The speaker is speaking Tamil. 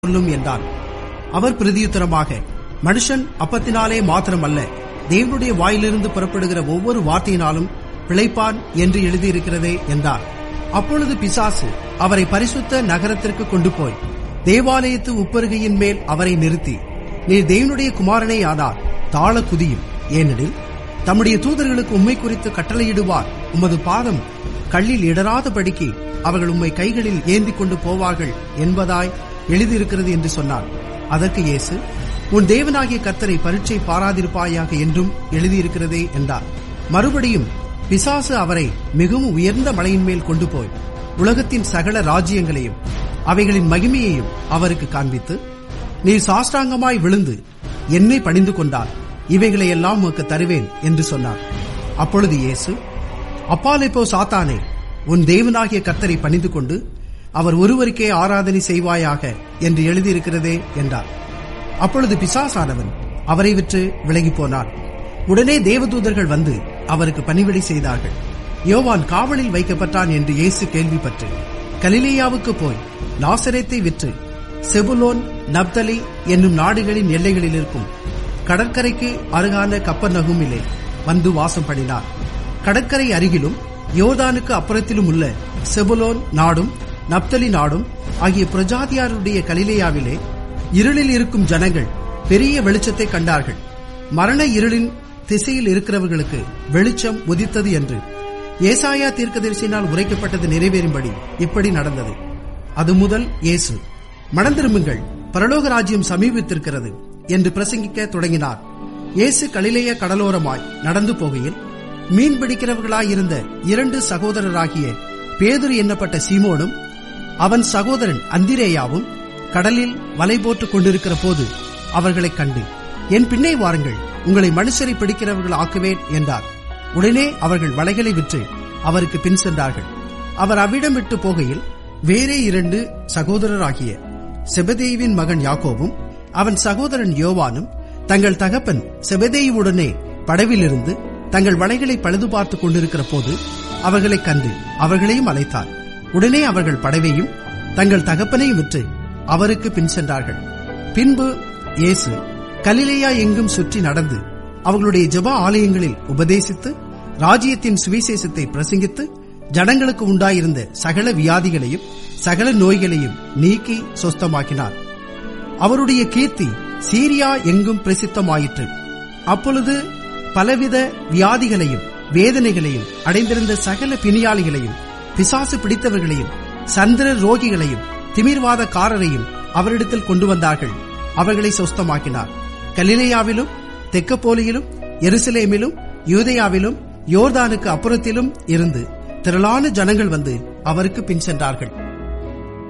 சொல்லும் என்றான் அவர் பிரதியுத்தரமாக மனுஷன் அப்பத்தினாலே மாத்திரமல்ல தேவனுடைய வாயிலிருந்து புறப்படுகிற ஒவ்வொரு வார்த்தையினாலும் பிழைப்பான் என்று எழுதியிருக்கிறதே என்றார் அப்பொழுது பிசாசு அவரை பரிசுத்த நகரத்திற்கு கொண்டு போய் தேவாலயத்து உப்பருகையின் மேல் அவரை நிறுத்தி நீர் தேவனுடைய குமாரனே ஆனார் தாழ குதியும் ஏனெனில் தம்முடைய தூதர்களுக்கு உம்மை குறித்து கட்டளையிடுவார் உமது பாதம் கல்லில் இடராதபடிக்கு அவர்கள் உம்மை கைகளில் ஏந்தி கொண்டு போவார்கள் என்பதாய் எழுதியிருக்கிறது என்று சொன்னார் அதற்கு இயேசு உன் தேவனாகிய கர்த்தரை பரீட்சை பாராதிருப்பாயாக என்றும் எழுதியிருக்கிறதே என்றார் மறுபடியும் பிசாசு அவரை மிகவும் உயர்ந்த மலையின் மேல் கொண்டு போய் உலகத்தின் சகல ராஜ்யங்களையும் அவைகளின் மகிமையையும் அவருக்கு காண்பித்து நீர் சாஷ்டாங்கமாய் விழுந்து என்னை பணிந்து கொண்டார் இவைகளை எல்லாம் உமக்கு தருவேன் என்று சொன்னார் அப்பொழுது இயேசு அப்பாலே போ சாத்தானே உன் தேவனாகிய கர்த்தரை பணிந்து கொண்டு அவர் ஒருவருக்கே ஆராதனை செய்வாயாக என்று எழுதியிருக்கிறதே என்றார் அப்பொழுது பிசாசானவன் அவரை விற்று விலகி போனார் உடனே தேவதூதர்கள் வந்து அவருக்கு பணிவிடை செய்தார்கள் யோவான் காவலில் வைக்கப்பட்டான் என்று இயேசு கேள்விப்பட்டு கலிலேயாவுக்கு போய் நாசரேத்தை விற்று செபுலோன் நப்தலி என்னும் நாடுகளின் எல்லைகளில் இருக்கும் கடற்கரைக்கு அருகான கப்பர் நகுமிலே வந்து வாசம் பண்ணினார் கடற்கரை அருகிலும் யோர்தானுக்கு அப்புறத்திலும் உள்ள செபுலோன் நாடும் நப்தலி நாடும் ஆகிய பிரஜாதியாருடைய கலிலேயாவிலே இருளில் இருக்கும் ஜனங்கள் பெரிய வெளிச்சத்தை கண்டார்கள் மரண இருளின் திசையில் இருக்கிறவர்களுக்கு வெளிச்சம் உதித்தது என்று ஏசாயா தீர்க்கதரிசினால் உரைக்கப்பட்டது நிறைவேறும்படி இப்படி நடந்தது அது முதல் இயேசு மணந்திரும்புங்கள் பரலோக ராஜ்யம் சமீபித்திருக்கிறது என்று பிரசங்கிக்க தொடங்கினார் இயேசு கலிலேய கடலோரமாய் நடந்து போகையில் மீன் பிடிக்கிறவர்களாயிருந்த இரண்டு சகோதரராகிய பேதுரு எண்ணப்பட்ட சீமோனும் அவன் சகோதரன் அந்திரேயாவும் கடலில் வலை போட்டுக் கொண்டிருக்கிற போது அவர்களைக் கண்டு என் பின்னே வாருங்கள் உங்களை மனுஷரை பிடிக்கிறவர்கள் ஆக்குவேன் என்றார் உடனே அவர்கள் வலைகளை விற்று அவருக்கு பின் சென்றார்கள் அவர் அவ்விடம் விட்டு போகையில் வேறே இரண்டு சகோதரராகிய செபதேவின் மகன் யாக்கோவும் அவன் சகோதரன் யோவானும் தங்கள் தகப்பன் செபதேயுவுடனே படவிலிருந்து தங்கள் வலைகளை பழுது பார்த்துக் கொண்டிருக்கிற போது அவர்களைக் கண்டு அவர்களையும் அழைத்தார் உடனே அவர்கள் படவையும் தங்கள் தகப்பனையும் விற்று அவருக்கு பின் சென்றார்கள் பின்பு இயேசு கலிலேயா எங்கும் சுற்றி நடந்து அவர்களுடைய ஜெப ஆலயங்களில் உபதேசித்து ராஜ்யத்தின் சுவிசேஷத்தை பிரசங்கித்து ஜனங்களுக்கு உண்டாயிருந்த சகல வியாதிகளையும் சகல நோய்களையும் நீக்கி சொஸ்தமாக்கினார் அவருடைய கீர்த்தி சீரியா எங்கும் பிரசித்தமாயிற்று அப்பொழுது பலவித வியாதிகளையும் வேதனைகளையும் அடைந்திருந்த சகல பிணியாளிகளையும் பிசாசு பிடித்தவர்களையும் சந்திர ரோகிகளையும் திமிர்வாதக்காரரையும் அவரிடத்தில் கொண்டு வந்தார்கள் அவர்களை சொஸ்தமாக்கினார் கலிலேயாவிலும் தெக்கப்போலியிலும் எருசலேமிலும் யூதேயாவிலும் யோர்தானுக்கு அப்புறத்திலும் இருந்து திரளான ஜனங்கள் வந்து அவருக்கு பின் சென்றார்கள்